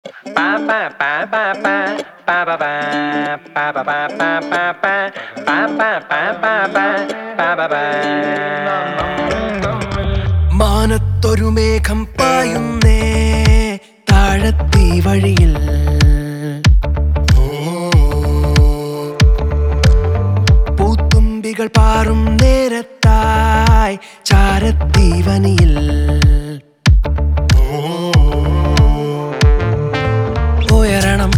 മാനത്തൊരു മേഘം പായുന്നേ താഴത്തീ വഴിയിൽ പൂത്തുമ്പികൾ പാറും നേരത്തായി ചാരത്തീ വനിയിൽ ഉയരണം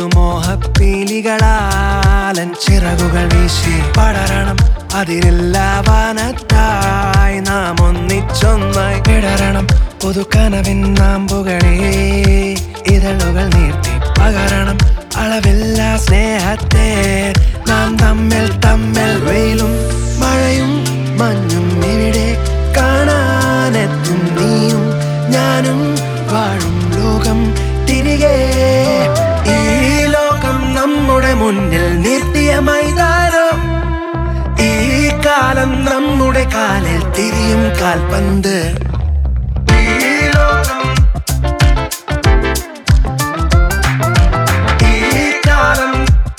പുതുമോഹപ്പീലികളാലൻ ചിറകുകൾ വീശി പടരണം അതിരില്ലാ വാനത്തായി നാം ഒന്നിച്ചൊന്നായി ഇടരണം പുതുക്കനവിൻ നാമ്പുകളെ ഇതളുകൾ നീർത്തി പകരണം അളവില്ല സ്നേഹത്തെ നാം തമ്മിൽ തമ്മിൽ വെയിലും മഴയും മഞ്ഞും ഇവിടെ കാണാനെത്തും നീയും ഞാനും വാഴും ലോകം തിരികെ ഈ ലോകം നമ്മുടെ മുന്നിൽ നിർത്തിയ മൈതാനം ഈ കാലം നമ്മുടെ കാലിൽ തിരിയും കാൽപന്ത് ഈ ലോകം ഈ കാലം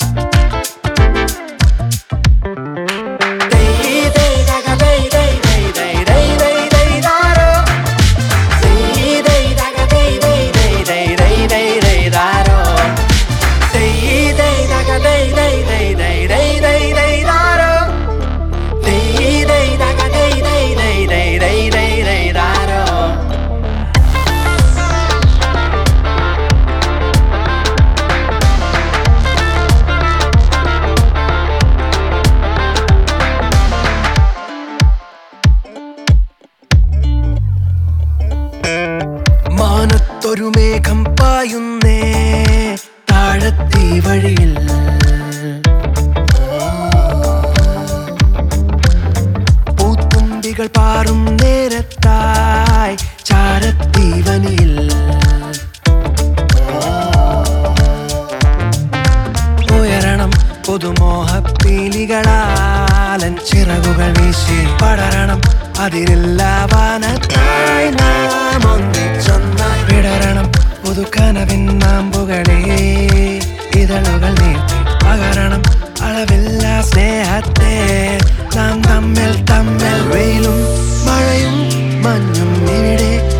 ദൈ ദൈ ദഗ ദൈ ദൈ ദൈ ദൈ ദൈ ദൈ ദൈ ദാരോ ദൈ ദൈ ദഗ ദൈ ദൈ ദൈ ദൈ ദൈ ദൈ ദൈ ദാരോ ദൈ ദൈ ദഗ ദൈ ദൈ ദൈ ദൈ ദൈ ദൈ ദൈ ദാരോ ദൈ ദൈ ദഗ ദൈ ദൈ ദൈ ദൈ ദൈ ദൈ ദൈ ദാരോ മാനത്തൊരു മേഘം പായുന്നേ താഴത്തീ വഴിയിൽ പൂത്തുമ്പികൾ പാറും നേരത്തായി ചാരത്തീ വനിയിൽ ഉയരണം പുതുമോഹപ്പീലികളാലൻ ചിറകുകൾ വീശി പടരണം അതിരില്ലാ വാനത്തായി നാം ഒന്നിച്ചൊന്നായി വിടരണം പുതുക്കനവിൻ നാമ്പുകളെ ഇതളുകൾ നീട്ടി പകരണം അളവില്ല സ്നേഹത്തെ നാം തമ്മിൽ തമ്മിൽ വെയിലും മഴയും മഞ്ഞും ഇവിടെ